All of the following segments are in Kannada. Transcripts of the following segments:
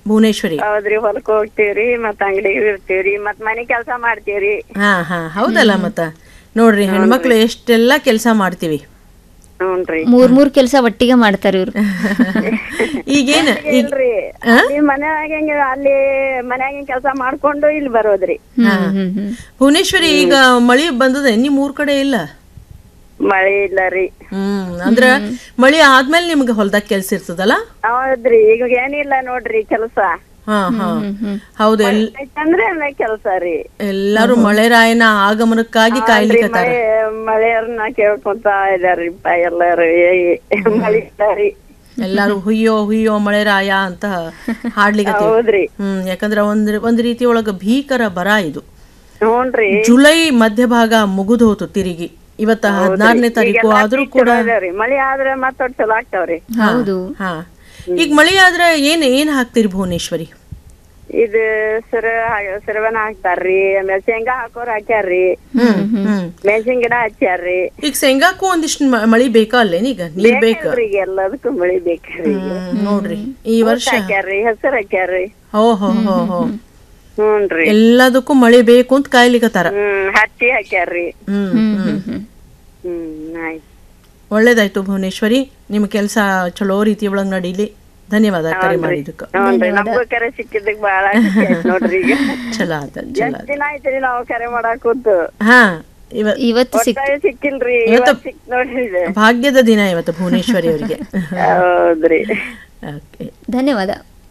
ಭುವನೇಶ್ವರಿ ಹೌದ್ರಿ ಹೊಲಕ್ ಹೋಗ್ತೀವ್ರಿ ಮತ್ ಅಂಗಡಿಗೆ ಇರ್ತೀವ್ರಿ ಮತ್ ಮನೆ ಕೆಲಸ ಮಾಡ್ತೀವ್ರಿ ಹಾ ಹಾ ಹೌದಲ್ಲ ಮತ್ತ ನೋಡ್ರಿ ಹೆಣ್ಮಕ್ಳು ಎಷ್ಟೆಲ್ಲ ಕೆಲಸ ಮಾಡ್ತೀವಿ ಹ್ಞೂನ್ರಿ ಮೂರ್ ಮೂರ್ ಕೆಲಸ ಒಟ್ಟಿಗೆ ಮಾಡ್ತಾರೆ ಇವ್ರು ಈಗೇನ ಈಗ ಇಲ್ರಿ ಅಲ್ಲಿ ಮನ್ಯಾಗ ಹೆಂಗ ಅಲ್ಲಿ ಮನ್ಯಾಗಿನ ಕೆಲಸ ಮಾಡ್ಕೊಂಡು ಇಲ್ಲಿ ಬರೋದ್ರಿ ಹ್ಮ್ ಹ್ಮ್ ಹ್ಮ್ ಭುವನೇಶ್ವರಿ ಈಗ ಮಳಿ ಬಂದದ ನಿಮ್ ಊರ್ ಕಡೆ ಇಲ್ಲ ಮಳಿ ಇಲ್ಲ ರೀ ಹ್ಮ್ ಅಂದ್ರ ಮಳಿ ಆದ್ಮೇಲೆ ನಿಮ್ಗೆ ಹೊಲ್ದಾಗ ಕೆಲ್ಸ ಇರ್ತದಲ್ಲ ಹೌದ್ರಿ ಈಗ ಏನಿಲ್ಲ ನೋಡ್ರಿ ಕೆಲಸ ಹಾ ಹಾ ಹೌದು ಎಲ್ ಅಂದ್ರೆ ಕೆಲಸ ರೀ ಎಲ್ಲಾರು ಮಳೆರಾಯನ ಆಗಮನಕ್ಕಾಗಿ ಕಾಯ್ಲಿಕತ್ತಾರ ಮಳೆ ಮಳೆಯವ್ರನ್ನ ಕೇಳ್ಕೊಂತ ಇದಾರಿಪ್ಪ ಎಲ್ಲಾರು ಏ- ಮಳಿ ಇಲ್ಲ ರೀ ಎಲ್ಲಾರು ಹುಯ್ಯೋ ಹುಯ್ಯೋ ಮಳೆರಾಯ ಅಂತ ಹಾಡ್ಲಿಕತ್ತೀವಿ ಹೌದ್ರಿ ಹ್ಮ್ ಯಾಕಂದ್ರ ಒಂದ್ ಒಂದ್ ರೀತಿ ಒಳಗ ಭೀಕರ ಬರ ಇದು ಹ್ಞೂನ್ರಿ ಜುಲೈ ಮಧ್ಯಭಾಗ ಮುಗಿದು ಹೋತು ತಿರುಗಿ ಇವತ್ತ ಹದಿನಾರನೇ ತಾರೀಕು ಆದ್ರೂ ಕೂಡ ಅದಾವ್ರಿ ಮಳಿ ಆದ್ರೆ ಮತ್ತೊಟ್ ಚಲೋ ಆಗ್ತಾವ್ರಿ ಹೌದು ಹಾ ಈಗ ಮಳಿ ಆದ್ರ ಏನ್ ಏನ್ ಹಾಕ್ತಿರಿ ಭುವನೇಶ್ವರಿ ಇದು ಸುರ ಸುರವನ ಹಾಕ್ತಾರ್ರಿ ಆಮೇಲೆ ಶೇಂಗಾ ಹಾಕೋರ್ ಹಾಕ್ಯಾರ್ರಿ ಹ್ಮ್ ಹ್ಮ್ ಮೆಣಸಿನ ಗಿಡ ಹಚ್ಚಾರ್ರಿ ಈಗ ಶೇಂಗಾಕ್ಕೂ ಒಂದಿಷ್ಟು ಮ- ಮಳಿ ಬೇಕಾ ಅಲ್ಲೇನೀಗ ನೀರ್ ಬೇಕ ಬೇಕಲ್ರಿ ಈಗ ಎಲ್ಲದಕ್ಕೂ ಮಳಿ ಬೇಕ್ರಿ ಹ್ಮ್, ನೋಡ್ರಿ ಈ ವರ್ಷ ಹಾಕ್ಯಾರ್ರಿ ಹೆಸರು ಹಾಕ್ಯಾರ್ರಿ ಹೋ ಹೋ ಹೋ ಹೋ ಹ್ಞೂನ್ರಿ ಎಲ್ಲದಕ್ಕೂ ಮಳಿ ಬೇಕು ಅಂತ ಕಾಯ್ಲಿಕತ್ತಾರ ಹ್ಮ್ ಹತ್ತಿ ಹಾಕ್ಯಾರ್ರಿ ಹ್ಮ್ ಹ್ಮ್ ಹ್ಮ್ ಹ್ಮ್ ಆಯ್ತು ಒಳ್ಳೇದಾಯ್ತು ಭುವನೇಶ್ವರಿ ನಿಮ್ ಕೆಲಸ ಚಲೋ ರೀತಿ ಒಳಗ್ ನಡೀಲಿ ಧನ್ಯವಾದ ಕರೆ ಮಾಡಿದಕ್ಕ ಹ್ಞೂನ್ರಿ ನಮ್ಗೂ ಕರೆ ಸಿಕ್ಕಿದ್ದಕ್ ಬಾಳ ಖುಷಿ ಆಯ್ತ್ ನೋಡ್ರಿ ಈಗ ಚಲೋ ಆತ ಚಲೋ ಎಷ್ಟ್ ದಿನ ಆಯ್ತ್ರಿ ನಾವು ಕರೆ ಮಾಡಾಕ್ ಕೂತು ಹಾ ಇವ ಇವತ್ತು ಸಿಕ್ ಒಟ್ಟಾಗಿ ಸಿಕ್ಕಿಲ್ರಿ ಇವತ್ತು- ಇವತ್ತ್ ಸಿಕ್ ನೋಡ್ರಿ ಇದು. ಭಾಗ್ಯದ ದಿನ ಇವತ್ತು ಭುವನೇಶ್ವರಿ ಅವರಿಗೆ ಹೌದ್ರಿ ಓಕೆ ಧನ್ಯವಾದ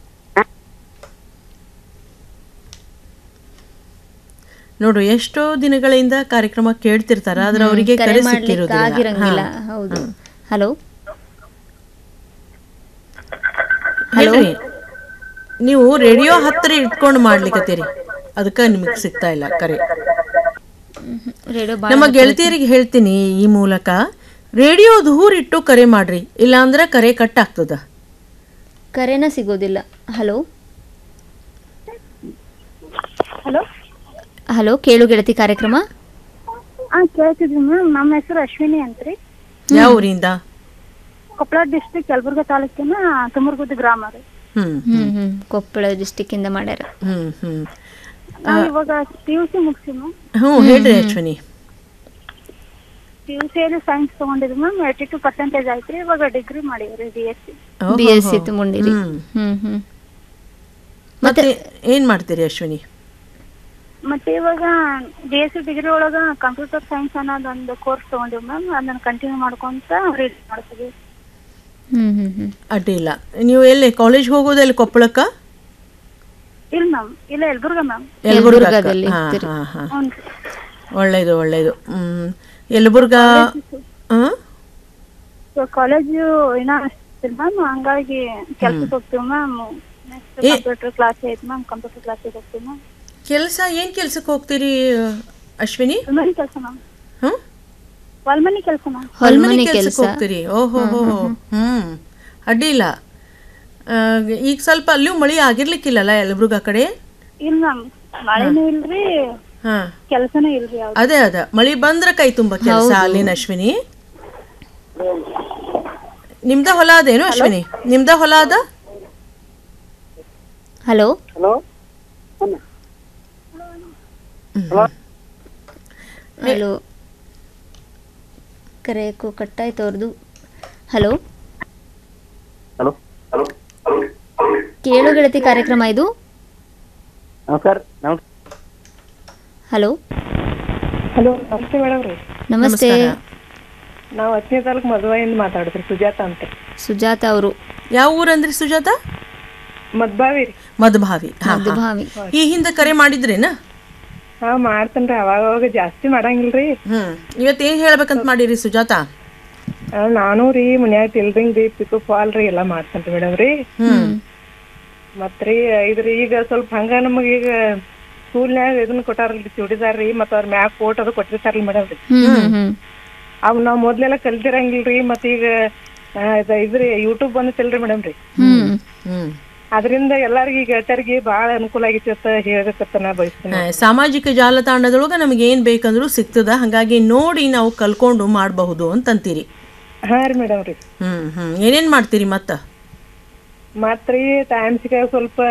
ನೋಡು ಎಷ್ಟೋ ದಿನಗಳಿಂದ ಕಾರ್ಯಕ್ರಮ ಕೇಳ್ತಿರ್ತಾರ ಆದ್ರೆ ಅವರಿಗೆ ಕರೆ ಕರೆ ಮಾಡ್ಲಿಕ್ಕೆ ಸಿಕ್ಕಿರೋದಿಲ್ಲ ಆಗಿರಂಗಿಲ್ಲ ಹೌದು ಹಲೋ ಹೇಳ್ರಿ ನೀವು ರೇಡಿಯೋ ಹತ್ತಿರ ಇಟ್ಕೊಂಡು ಮಾಡ್ಲಿಕತ್ತೀರಿ ಅದಕ್ಕ ನಿಮಗೆ ಸಿಗ್ತಾ ಇಲ್ಲ ಕರೆ ರೇಡಿಯೋ ನಮ್ಮ ಗೆಳತಿಯರಿಗೆ ಹೇಳ್ತೀನಿ ಈ ಮೂಲಕ ರೇಡಿಯೋ ದೂರ ಇಟ್ಟು ಕರೆ ಮಾಡ್ರಿ ಇಲ್ಲಾಂದ್ರೆ ಕರೆ ಕಟ್ ಆಗ್ತದ ಕರೆನ ಸಿಗೋದಿಲ್ಲ ಹಲೋ ಹಲೋ ಹಲೋ ಕೇಳು ಗೆಳತಿ ಕಾರ್ಯಕ್ರಮ ಹಾ ಕೇಳ್ತಿದ್ವಿ ಮ್ಯಾಮ್ ನಮ್ಮ ಹೆಸರು ಅಶ್ವಿನಿ ಅಂತ್ರಿ ಯಾವ ಊರಿಂದ ಕೊಪ್ಪಳ ಡಿಸ್ಟ್ರಿಕ್ಟ್ ಯಲಬುರ್ಗ ತಾಲೂಕಿನ ತುಮರ್ಗುದ್ದ ಗ್ರಾಮ ರೀ ಹ್ಮ್ ಹ್ಮ್ ಹ್ಮ್ ಕೊಪ್ಪಳ ಡಿಸ್ಟಿಕ್ ಇಂದ ಮಾಡ್ಯಾರ ಹ್ಮ್ ಹ್ಮ್ ನಾವ್ ಇವಾಗ ಪಿ ಯು ಸಿ ಮುಗಿಸಿ ಮ್ಯಾಮ್ ಹ್ಞೂ ಹೇಳ್ರಿ ಅಶ್ವಿನಿ ಪಿ ಯು ಸಿಯಲ್ಲಿ ಸೈನ್ಸ್ ತಗೊಂಡಿದ್ವಿ ಮ್ಯಾಮ್ ಏಯ್ಟಿ ಟು ಪರ್ಸೆಂಟೇಜ್ ಆಯ್ತ್ರಿ ಇವಾಗ ಡಿಗ್ರಿ ಮಾಡಿವ್ರಿ ಬಿ ಎಸ್ ಸಿ ಓಹೋ. ಬಿ ಎಸ್ ಸಿ ತಗೊಂಡಿರಿ ಹ್ಮ್. ಹ್ಮ್ ಹ್ಮ್ ಮತ್ತೆ ಏನ್ ಮಾಡ್ತೀರಿ ಅಶ್ವಿನಿ ಮತ್ತೆ ಇವಾಗ ಬಿ ಎಸ್ ಸಿ ಡಿಗ್ರಿ ಒಳಗ ಕಂಪ್ಯೂಟರ್ ಸೈನ್ಸ್ ಅನ್ನೋದು ಒಂದು ಕೋರ್ಸ್ ತಗೊಂಡಿವಿ ಮ್ಯಾಮ್ ಅದನ್ನ ಕಂಟಿನ್ಯೂ ಮಾಡ್ಕೊಂತ ರೀಡ್ ಮಾಡ್ತೀವಿ ಹ್ಮ್ ಹ್ಮ್ ಹ್ಮ್ ಅಡ್ಡಿಲ್ಲ ನೀವು ಎಲ್ಲಿ ಕಾಲೇಜ್ ಹೋಗೋದು ಎಲ್ಲಿ ಕೊಪ್ಪಳಕ್ಕ ಇಲ್ಲ ಮ್ಯಾಮ್ ಇಲ್ಲ ಯಲಬುರ್ಗ ಮ್ಯಾಮ್ ಯಲಬುರ್ಗಕ್ಕ? ಯಲಬುರ್ಗದಲ್ಲಿ ಹಾ, ಇರ್ತೀರಿ. ಹಾ, ಹಾ. ಹ್ಞೂ ಒಳ್ಳೇದು ಒಳ್ಳೇದು ಹ್ಮ್ ಯಲಬುರ್ಗ ಹಾ? ಕಾಲೇಜು ಇನ್ನ ಅಷ್ಟಿಲ್ಲ ಮ್ಯಾಮ್ ಹಂಗಾಗಿ ಕೆಲ್ಸಕ್ಕೆ ಹೋಗ್ತೀವಿ ಮ್ಯಾಮ್ ನೆಕ್ಸ್ಟ್ ಏ- ಕಂಪ್ಯೂಟರ್ ಕ್ಲಾಸ್ ಐತಿ ಮ್ಯಾಮ್ ಕಂಪ್ಯೂಟರ್ ಕ್ಲಾಸಿಗೆ ಹೋಗ್ತೀವಿ ಮ್ಯಾಮ್ ಕೆಲ್ಸ ಏನ್ ಕೆಲ್ಸಕ್ಕೆ ಹೋಗ್ತೀರಿ ಅಶ್ವಿನಿ ಹೊಲ್ಮನಿ ಕೆಲಸ ಮ್ಯಾಮ್ ಹ್ಮ್ ಹೊಲ್ಮನಿ ಕೆಲಸ ಮ್ಯಾಮ್ ಹೊಲ್ಮನೆ ಕೆಲ್ಸಕ್ಕೆ ಕೆಲಸ ಹೋಗ್ತೀರಿ ಓಹೋ ಹೋ ಹ್ಮ್ ಅಡ್ಡಿಲ್ಲ ಆ, ಈಗ ಸ್ವಲ್ಪ ಅಲ್ಲಿಯೂ ಮಳಿ ಆಗಿರ್ಲಿಕ್ಕಿಲ್ಲಲ್ಲ ಯಲಬುರ್ಗ ಕಡೆ ಇಲ್ಲ ಮ್ಯಾಮ್ ಮಳೆನೂ ಇಲ್ರಿ ಹಾ ಕೆಲಸನೂ ಇಲ್ರಿ ಯಾವ್ದು ಅದೇ ಅದ ಮಳಿ ಬಂದ್ರ ಕೈ ತುಂಬ ಕೆಲಸ ಅಲ್ಲಿನ ಅಶ್ವಿನಿ ನಿಮ್ದ ಹೊಲ ಅದೇನು ಅಶ್ವಿನಿ ನಿಮ್ದ ಹೊಲ ಅದ ಹಲೋ ಹಲೋ ಕರೆಯಕ್ಕೂ ಕಟ್ಟಾಯ್ತು ಅವ್ರದ್ದು ಹಲೋ ಹಲೋ ಹಲೋ ಕೇಳು ಗೆಳತಿ ಕಾರ್ಯಕ್ರಮ ಇದು ನಮಸ್ಕಾರ ನಮಸ್ಕಾರ ಹಲೋ ಹಲೋ ನಮಸ್ತೆ ಮೇಡಮ್ ರೀ ನಮಸ್ತೆ ನಾವು ಹತ್ತನೇ ತಾಲೂಕು ಮದುವೆಯಿಂದ ಮಾತಾಡಿದ್ರಿ ಸುಜಾತ ಅಂತ ಸುಜಾತ ಅವರು ಯಾವ ಊರಂದ್ರಿ ಸುಜಾತ ಮದ್ಬಾವಿ ರೀ ಮಧುಭಾವಿ ಹಾ, ಹಾ. ಮಧುಭಾವಿ ಈ ಹಿಂದೆ ಕರೆ ಮಾಡಿದ್ರೇನ ಹಾ ಮಾಡ್ತೇನ್ರಿ ಅವಾಗ ಅವಾಗ ಜಾಸ್ತಿ ಮಾಡಂಗಿಲ್ರಿ ಹ್ಮ್ ಇವತ್ತು ಏನ್ ಹೇಳ್ಬೇಕಂತ ಮಾಡಿರಿ ಸುಜಾತ ಆ, ನಾನು ರೀ ಮನ್ಯಾಗ ಟೈಲರಿಂಗ್ ರೀ ಪಿಕೋ ಫಾಲ್ ರೀ ಎಲ್ಲಾ ಮಾಡ್ತೇನ್ರಿ ಮೇಡಮ್ ರೀ ಹ್ಮ್ ಮತ್ರಿ ಇದ್ರಿ ಈಗ ಸ್ವಲ್ಪ ಹಂಗ ನಮಗ ಈಗ ಸ್ಕೂಲ್ನ್ಯಾಗ ಇದನ್ನ ಕೊಟ್ಟಾರಲ್ರಿ ಚೂಡಿದಾರ್ ರೀ ಮತ್ತ ಅವ್ರ ಮ್ಯಾಗ ಕೋಟ್ ಅದು ಕೊಟ್ಟಿರ್ತಾರಲ್ರಿ ಮೇಡಮ್ ರೀ ಹ್ಮ್ ಹ್ಮ್ ಹ್ಮ್ ಅವ್ ನಾವ್ ಮೊದ್ಲೆಲ್ಲ ಕಲ್ತಿರಂಗಿಲ್ರಿ ಮತ್ತ ಈಗ ಆ, ಇದ ಇದ್ರಿ ಯೂಟ್ಯೂಬ್ ಬಂದೈತಲ್ರಿ ಮೇಡಮ್ ರೀ ಹ್ಮ್ ಹ್ಮ್ ಅದರಿಂದ ಎಲ್ಲಾರ್ಗಿ ಗೆಳತರಿಗೆ ಬಾಳ ಅನುಕೂಲ ಆಗೈತಿ ಅಂತ ಹೇಳಬೇಕಂತ ನಾ ಬಯಸ್ತೀನಿ ಆ, ಸಾಮಾಜಿಕ ಜಾಲತಾಣದೊಳಗ ನಮಗೆ ಏನ್ ಬೇಕಂದ್ರೂ ಸಿಗ್ತದ ಹಾಗಾಗಿ ನೋಡಿ ನಾವು ಕಲ್ಕೊಂಡು ಮಾಡಬಹುದು ಅಂತಂತೀರಿ ಹಾ ರೀ ಮೇಡಮ್ ರೀ ಹ್ಮ್ ಹ್ಮ್ ಏನೇನ್ ಮಾಡ್ತೀರಿ ಮತ್ತ ಮತ್ರಿ ಟೈಮ್ ಸಿಗಾಗ ಸ್ವಲ್ಪ